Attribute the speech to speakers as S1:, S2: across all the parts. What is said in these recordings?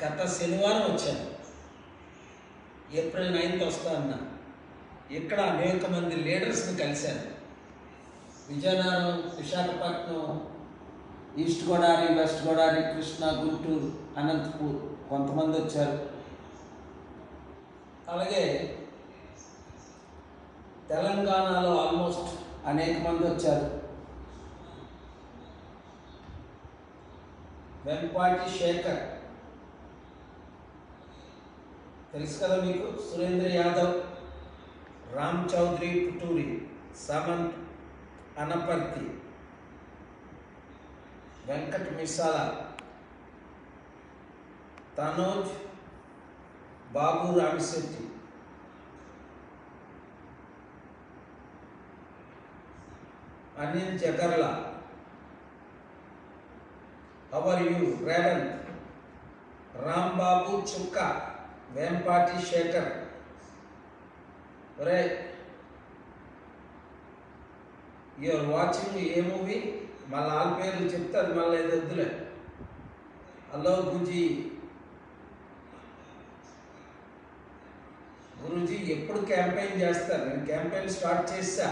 S1: గత శనివారం వచ్చాను ఏప్రిల్ నైన్త్ వస్తా అన్నా ఇక్కడ అనేక మంది లీడర్స్ని కలిశాను విజయనగరం విశాఖపట్నం ఈస్ట్ గోదావరి వెస్ట్ గోదావరి కృష్ణా గుంటూరు అనంతపూర్ కొంతమంది వచ్చారు అలాగే తెలంగాణలో ఆల్మోస్ట్ అనేక మంది వచ్చారు వెంపాటి శేఖర్ తెలుసు కదా మీకు సురేంద్ర యాదవ్ రామ్ చౌదరి పుటూరి సమంత్ అనపర్తి వెంకట్ మిసాల తనోజ్ బాబు రామిశెట్టి అనిల్ జగర్లా అవర్ యూ రేవంత్ రాంబాబు చుక్క వేంపాటి శేఖర్ ఒరే యూఆర్ వాచింగ్ ఏ మూవీ మళ్ళీ వాళ్ళ పేర్లు చెప్తే అది మళ్ళీ ఏదో వద్దులే హలో గుజీ గురూజీ ఎప్పుడు క్యాంపెయిన్ చేస్తారు నేను క్యాంపెయిన్ స్టార్ట్ చేశా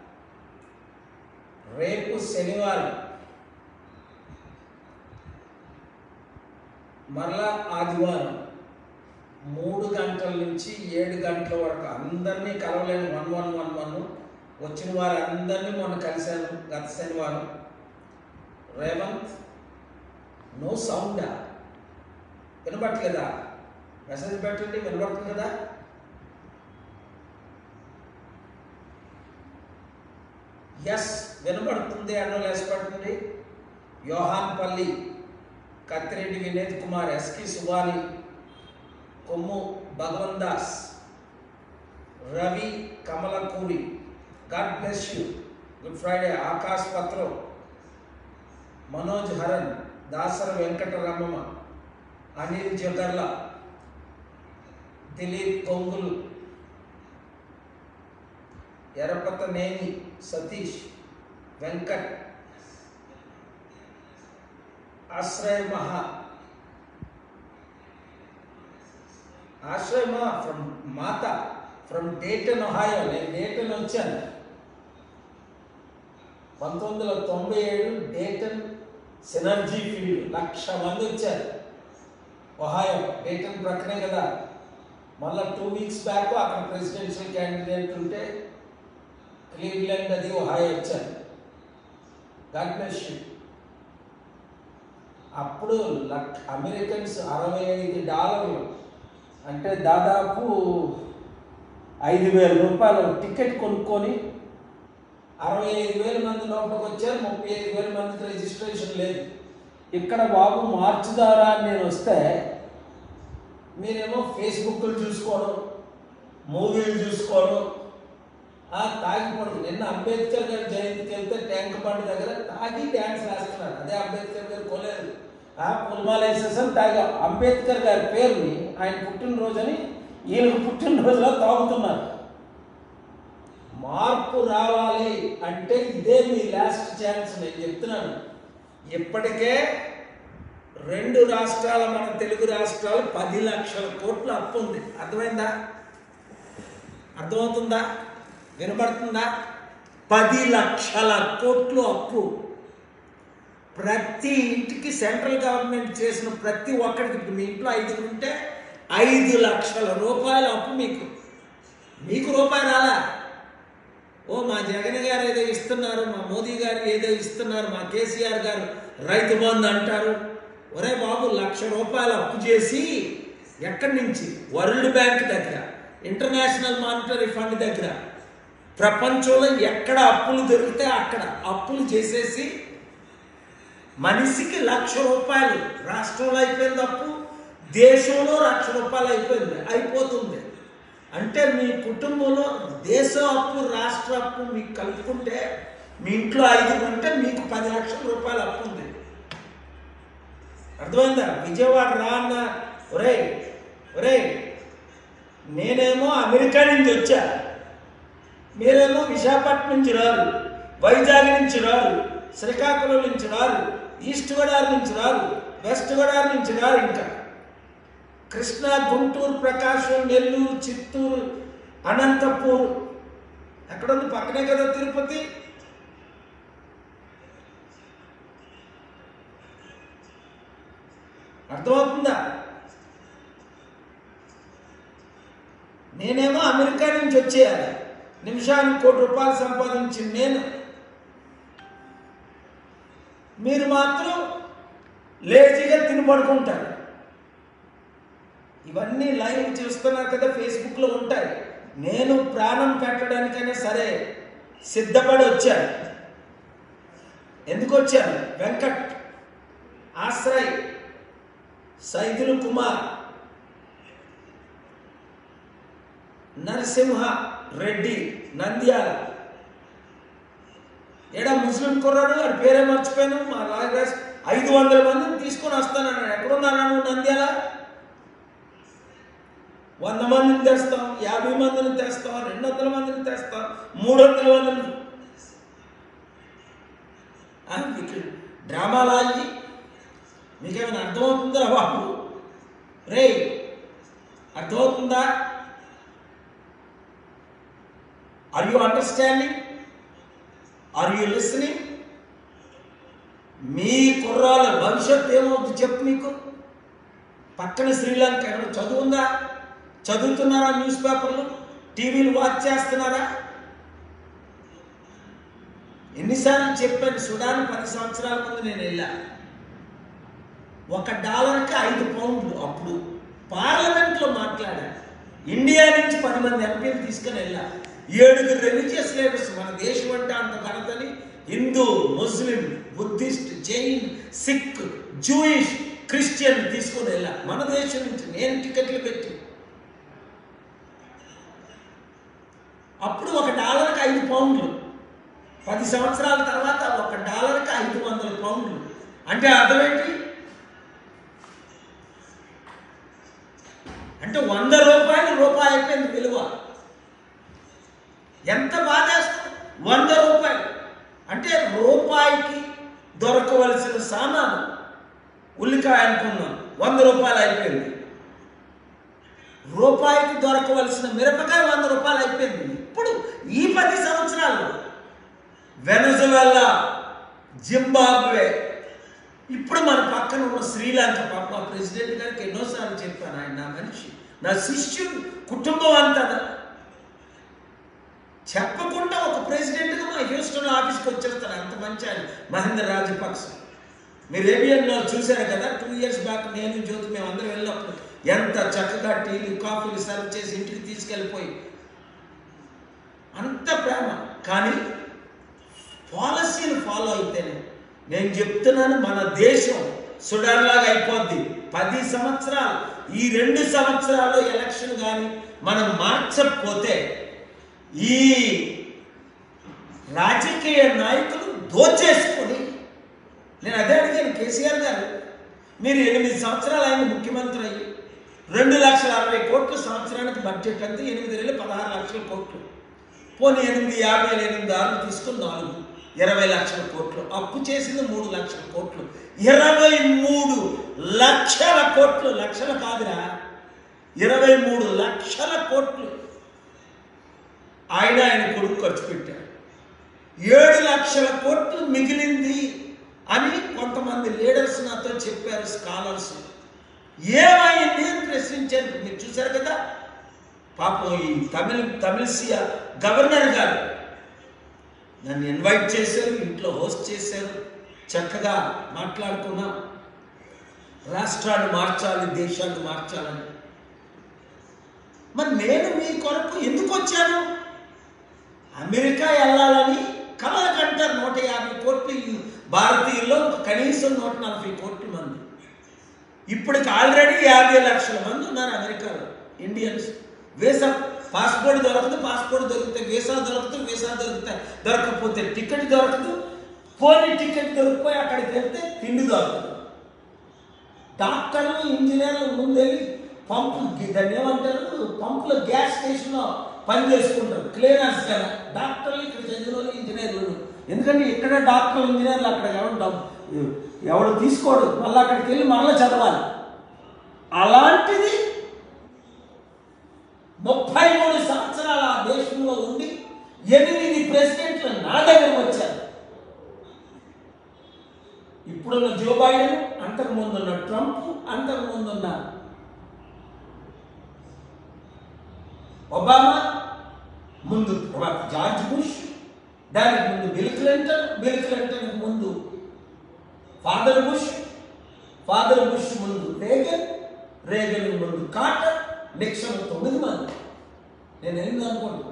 S1: రేపు శనివారం మరలా ఆదివారం మూడు గంటల నుంచి ఏడు గంటల వరకు అందరినీ కలవలేను వన్ వన్ వన్ వన్ వచ్చిన వారు అందరినీ మొన్న కలిశాను గత శనివారం రేవంత్ నో సౌండా వినపట్లేదా మెసేజ్ పెట్టండి వినపడుతుంది కదా ఎస్ వినపడుతుంది అన్నో లేసపడుతుంది యోహాన్ పల్లి కత్తిరెడ్డి Vinod Kumar ఎస్కి Subani Kommu Bhagavan Das Ravi Kamalakuri God bless you good Friday Akash పత్రం మనోజ్ హరన్ దాసర వెంకటరమణ అనిల్ జగర్ల దిలీప్ గొంగులు ఎరపతనేని సతీష్ వెంకట్ ఆశ్రయ మహా ఆశ్రయ మహా ఫ్రమ్ మాత ఫ్రమ్ డేటన్ ఒహాయో నేను డేటన్ వచ్చాను పంతొమ్మిది వందల తొంభై ఏడు డేటన్ సినర్జీ ఫీల్డ్ లక్ష మంది వచ్చారు ఒహాయో డేటన్ ప్రక్కనే కదా మళ్ళీ టూ వీక్స్ బ్యాక్ అక్కడ ప్రెసిడెన్షియల్ క్యాండిడేట్ ఉంటే క్లీవ్లాండ్ అది ఒహాయో వచ్చారు గాడ్ బ్లెస్ యూ అప్పుడు లక్ అమెరికన్స్ అరవై ఐదు డాలర్లు అంటే దాదాపు ఐదు వేల రూపాయలు టికెట్ కొనుక్కొని అరవై ఐదు వేల మంది లోపలికి వచ్చారు ముప్పై ఐదు వేల మందికి రిజిస్ట్రేషన్ లేదు ఇక్కడ బాబు మార్చి ద్వారా నేను వస్తే మీరేమో ఫేస్బుక్లు చూసుకోవడం మూవీలు చూసుకోవడం ఆ తాగిపడదు నిన్న అంబేద్కర్ గారి జయంతికి వెళ్తే ట్యాంక్ బండ్ దగ్గర తాగి డ్యాన్స్ వేస్తున్నారు అదే అంబేద్కర్ గారు కొలేదు ఆ పుల్మాలేసేసని తాగా అంబేద్కర్ గారి పేరుని ఆయన పుట్టినరోజని ఈయనకు పుట్టినరోజులో తాగుతున్నారు మార్పు రావాలి అంటే ఇదే మీ లాస్ట్ ఛాన్స్ నేను చెప్తున్నాను ఇప్పటికే రెండు రాష్ట్రాల మన తెలుగు రాష్ట్రాలు పది లక్షల కోట్ల అప్పు ఉంది అర్థమైందా అర్థమవుతుందా వినబడుతుందా పది లక్షల కోట్లు అప్పు ప్రతి ఇంటికి సెంట్రల్ గవర్నమెంట్ చేసిన ప్రతి ఒక్కరికి ఇప్పుడు మీ ఇంట్లో ఐదుగురు ఉంటే ఐదు లక్షల రూపాయల అప్పు మీకు మీకు రూపాయి రాలా ఓ మా జగన్ గారు ఏదో ఇస్తున్నారు మా మోదీ గారు ఏదో ఇస్తున్నారు మా కేసీఆర్ గారు రైతు బంధు అంటారు ఒరే బాబు లక్ష రూపాయలు అప్పు చేసి ఎక్కడి నుంచి వరల్డ్ బ్యాంక్ దగ్గర ఇంటర్నేషనల్ మానిటరీ ఫండ్ దగ్గర ప్రపంచంలో ఎక్కడ అప్పులు దొరికితే అక్కడ అప్పులు చేసేసి మనిషికి లక్ష రూపాయలు రాష్ట్రంలో అయిపోయింది అప్పు దేశంలో లక్ష రూపాయలు అయిపోయింది అయిపోతుంది అంటే మీ కుటుంబంలో దేశ అప్పు రాష్ట్ర అప్పు మీకు కలుపుకుంటే మీ ఇంట్లో ఐదుగురు ఉంటే మీకు పది లక్షల రూపాయలు అప్పు ఉంది అర్థమైందా విజయవాడ రా అన్న ఒరే ఒరే నేనేమో అమెరికా నుంచి వచ్చా మీరేమో విశాఖపట్నం నుంచి రారు వైజాగ్ నుంచి రారు శ్రీకాకుళం నుంచి రారు ఈస్ట్ గోదావరి నుంచి రారు వెస్ట్ గోదావరి నుంచి రారు ఇంకా కృష్ణా గుంటూరు ప్రకాశం నెల్లూరు చిత్తూరు అనంతపూర్ ఎక్కడుంది పక్కనే కదా తిరుపతి అర్థమవుతుందా నేనేమో అమెరికా నుంచి వచ్చేయాలి నిమిషానికి కోటి రూపాయలు సంపాదించింది నేను మీరు మాత్రం లేజీగా తిని పడుకుంటారు ఇవన్నీ లైవ్ చూస్తున్నారు కదా ఫేస్బుక్లో ఉంటాయి నేను ప్రాణం పెట్టడానికైనా సరే సిద్ధపడి వచ్చాను ఎందుకు వచ్చాను వెంకట్ ఆశ్రయ్ సైదులు కుమార్ నరసింహ రెడ్డి నంద్యాల ఏడా ముస్లిం కుర్రాడు వాడి పేరే మర్చిపోయాను మా లాయర్ ఐదు వందల మందిని తీసుకొని వస్తానన్నాడు ఎక్కడున్నారా నువ్వు నంద్యాల వంద మందిని తెస్తాం యాభై మందిని తెస్తాం రెండు వందల మందిని తెస్తాం మూడు వందల మందిని ఆ, మీకు డ్రామాలు ఆగి మీకేమైనా అర్థమవుతుందా బాబు రే అర్థమవుతుందా are you understanding are you listening మీ కుర్రాల భవిష్యత్తు ఏమవుతుంది చెప్పు మీకు పక్కన శ్రీలంక ఎక్కడ చదువుందా చదువుతున్నారా న్యూస్ పేపర్లు టీవీలు వాచ్ చేస్తున్నారా ఎన్నిసార్లు చెప్పాను సుడాన్ పది సంవత్సరాల ముందు నేను వెళ్ళా ఒక డాలర్కి ఐదు పౌండ్లు అప్పుడు పార్లమెంట్లో మాట్లాడా ఇండియా నుంచి పది మంది ఎంపీలు తీసుకొని వెళ్ళా ఏడుగురు రిలీజియస్ లీడర్స్ మన దేశం అంటే అంత ఘనతని Hindu Muslim Buddhist Jain Sikh Jewish Christian తీసుకొని వెళ్ళా మన దేశం నుంచి నేను టికెట్లు పెట్టి అప్పుడు ఒక డాలర్కి ఐదు పౌండ్లు పది సంవత్సరాల తర్వాత ఒక డాలర్కి ఐదు వందల పౌండ్లు అంటే అర్థం ఏంటి అంటే వంద రూపాయలు రూపాయి అయిపోయింది విలువ ఎంత బాధేస్తుంది వంద రూపాయలు అంటే రూపాయికి దొరకవలసిన సామాను ఉల్లికాయ అనుకున్నాం వంద రూపాయలు అయిపోయింది రూపాయికి దొరకవలసిన మిరపకాయ వంద రూపాయలు అయిపోయింది ఇప్పుడు ఈ పది సంవత్సరాల్లో వెనజువెల్లా జింబాబ్వే ఇప్పుడు మన పక్కన ఉన్న శ్రీలంక పాప ప్రెసిడెంట్ గారికి ఎన్నోసార్లు చెప్పాను ఆయన నా మనిషి నా శిష్యుడు కుటుంబం అంతా చెప్పకుండా ఒక ప్రెసిడెంట్గా మా హ్యూస్టన్ ఆఫీస్కి వచ్చేస్తారు అంత మంచి ఆయన మహేంద్ర రాజపక్స మీరు ఏబిఎన్లో చూశారు కదా టూ ఇయర్స్ బ్యాక్ నేను జ్యోతి మేము అందరం వెళ్ళినప్పుడు ఎంత చక్కగా టీలు కాఫీలు సర్వ్ చేసి ఇంటికి తీసుకెళ్ళిపోయి అంత ప్రేమ కానీ పాలసీని ఫాలో అయితేనే నేను చెప్తున్నాను మన దేశం సుడాన్ లాగా అయిపోద్ది పది సంవత్సరాలు ఈ రెండు సంవత్సరాలు ఎలక్షన్ కానీ మనం మార్చకపోతే ఈ రాజకీయ నాయకులు దోచేసుకొని నేను అదే అడిగాను కేసీఆర్ గారు మీరు ఎనిమిది సంవత్సరాలు ఆయన ముఖ్యమంత్రి అయ్యి రెండు లక్షల అరవై కోట్లు సంవత్సరానికి బడ్జెట్ అంతే ఎనిమిది వేలు పదహారు లక్షల కోట్లు పోనీ ఎనిమిది యాభై ఎనిమిది ఆరు తీసుకుని నాలుగు ఇరవై లక్షల కోట్లు అప్పు చేసింది మూడు లక్షల కోట్లు ఇరవై మూడు లక్షల కోట్లు లక్షల కాదురా ఇరవై మూడు లక్షల కోట్లు ఆయన ఆయన కొడుకు ఖర్చు పెట్టారు ఏడు లక్షల కోట్లు మిగిలింది అని కొంతమంది లీడర్స్ నాతో చెప్పారు స్కాలర్స్ ఏమైంది అని ప్రశ్నించారు మీరు చూశారు కదా పాపం ఈ తమిళ తమిళసియా గవర్నర్ గారు నన్ను ఇన్వైట్ చేశారు ఇంట్లో హోస్ట్ చేశారు చక్కగా మాట్లాడుకున్నాం రాష్ట్రాన్ని మార్చాలి దేశాన్ని మార్చాలని మరి నేను మీ కొరకు ఎందుకు వచ్చాను అమెరికా వెళ్ళాలని కలలు కంటారు నూట యాభై కోట్లు ఈ భారతీయుల్లో కనీసం నూట నలభై కోట్ల మంది ఇప్పటికి ఆల్రెడీ యాభై లక్షల మంది ఉన్నారు అమెరికాలో ఇండియన్స్ వీసా పాస్పోర్ట్ దొరకదు పాస్పోర్ట్ దొరికితే వీసా దొరకదు వీసా దొరుకుతాయి దొరకకపోతే టికెట్ దొరకదు పోనీ టికెట్ దొరికిపోయి అక్కడికి వెళ్తే తిండి దొరకదు డాక్టర్లు ఇంజనీర్లు ముందెళ్ళి పంపు దాన్ని ఏమంటారు పంపులో గ్యాస్ స్టేషన్లో పని చేసుకుంటారు క్లియరెన్స్ కదా డాక్టర్లు ఇక్కడ చదివిన వాళ్ళు ఇంజనీర్లు ఎందుకంటే ఇక్కడ డాక్టర్లు ఇంజనీర్లు అక్కడ ఎవరు డబ్బు ఎవడు తీసుకోడు మళ్ళీ అక్కడికి వెళ్ళి మరలా చదవాలి అలాంటిది ఒబామా ముందు జార్జ్ బుష్ దానికి ముందు బిల్ క్లింటన్ బిల్ క్లింటన్ ముందు ఫాదర్ బుష్ ఫాదర్ బుష్ ముందు రేగన్ రేగన్ ముందు కార్టర్ నిక్సన్ తొమ్మిది మంది నేను ఎనిమిది అనుకుంటున్నాను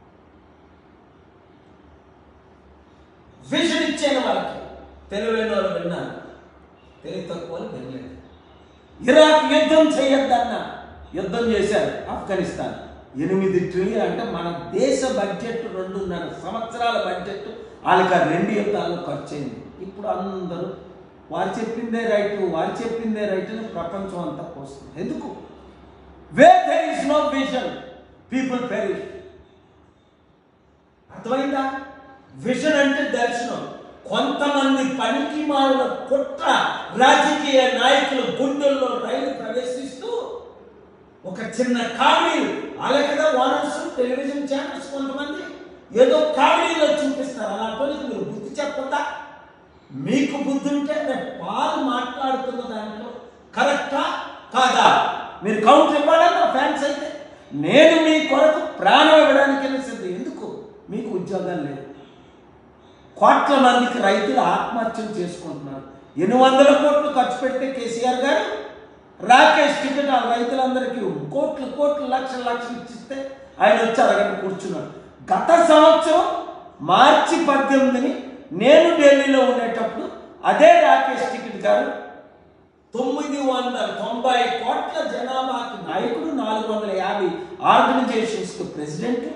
S1: విజన్ ఇచ్చాను వాళ్ళకి తెలివైన వాళ్ళు విన్నారు తెలివి తక్కువ వాళ్ళు వినలేదు ఇరాక్ యుద్ధం చేయొద్దన్న యుద్ధం చేశారు ఆఫ్ఘనిస్తాన్ ఎనిమిది ట్రిలియన్ అంటే మన దేశ బడ్జెట్ రెండున్నర సంవత్సరాల బడ్జెట్ వాళ్ళకి ఆ రెండు యుద్ధాలు ఖర్చు అయింది ఇప్పుడు అందరూ వారు చెప్పిందే రైట్ వారు చెప్పిందే రైట్ అని ప్రపంచం అంతా పోస్తుంది ఎందుకు where there is no vision people perish అర్థమైందా విజన్ అంటే దర్శనం కొంతమంది పనికి మాలిన కుట్ర రాజకీయ నాయకుల గుండెల్లో రైలు ప్రవేశిస్తూ ఒక చిన్న కామెడీ అలా కదా ఓనర్స్ టెలివిజన్ ఛానల్స్ కొంతమంది ఏదో కామెడీలో చూపిస్తారు అలా పోయి మీరు బుద్ధి చెప్పొద్దా మీకు బుద్ధి ఉంటే రేపు పాలు మాట్లాడుతున్న దాంట్లో కరెక్టా కాదా మీరు కౌంటర్ ఇవ్వాలా నా ఫ్యాన్స్ అయితే నేను మీ కొరకు ప్రాణం ఇవ్వడానికి సిద్ధం ఎందుకు మీకు ఉద్యోగాలు లేవు కోట్ల మందికి రైతులు ఆత్మహత్యలు చేసుకుంటున్నారు ఎన్ని వందల కోట్లు ఖర్చు పెడితే కేసీఆర్ గారు రాకేష్ టికెట్ ఆ రైతులందరికీ కోట్లు కోట్లు లక్షలు లక్షలు ఇచ్చిస్తే ఆయన వచ్చి అరగంట కూర్చున్నాడు గత సంవత్సరం మార్చి పద్దెనిమిదిని నేను ఢిల్లీలో ఉండేటప్పుడు అదే రాకేష్ టికెట్ గారు తొమ్మిది వందల తొంభై కోట్ల జనాభాకి నాయకుడు నాలుగు వందల యాభై ఆర్గనైజేషన్స్కి ప్రెసిడెంట్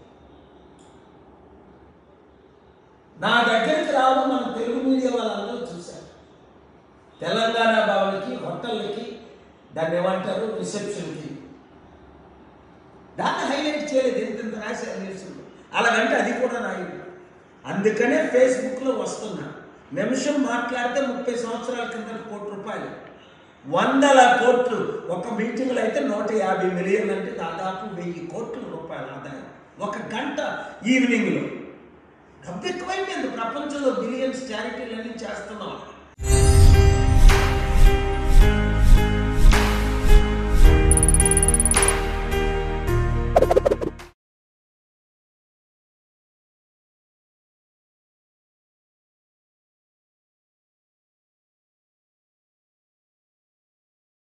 S1: నా దగ్గరికి రావడం మన తెలుగు మీడియా వాళ్ళందరూ చూశారు తెలంగాణ భవన్కి హోటళ్ళకి దాన్ని ఏమంటారు రిసెప్షన్కి దాన్ని హైలైట్ చేయలేదు ఎంత ఇంత రాశారు న్యూస్లో అలాగంటే అది కూడా రాయలేదు అందుకనే ఫేస్బుక్లో వస్తున్నా నిమిషం మాట్లాడితే ముప్పై సంవత్సరాల కింద కోటి రూపాయలు వందల కోట్లు ఒక మీటింగ్లో అయితే నూట యాభై మిలియన్లు అంటే దాదాపు వెయ్యి కోట్ల రూపాయల ఆదాయం ఒక గంట ఈవినింగ్లో డబ్బు ఎక్కువైపోయింది ప్రపంచంలో బిలియన్స్ చారిటీలు అన్నీ చేస్తున్నాం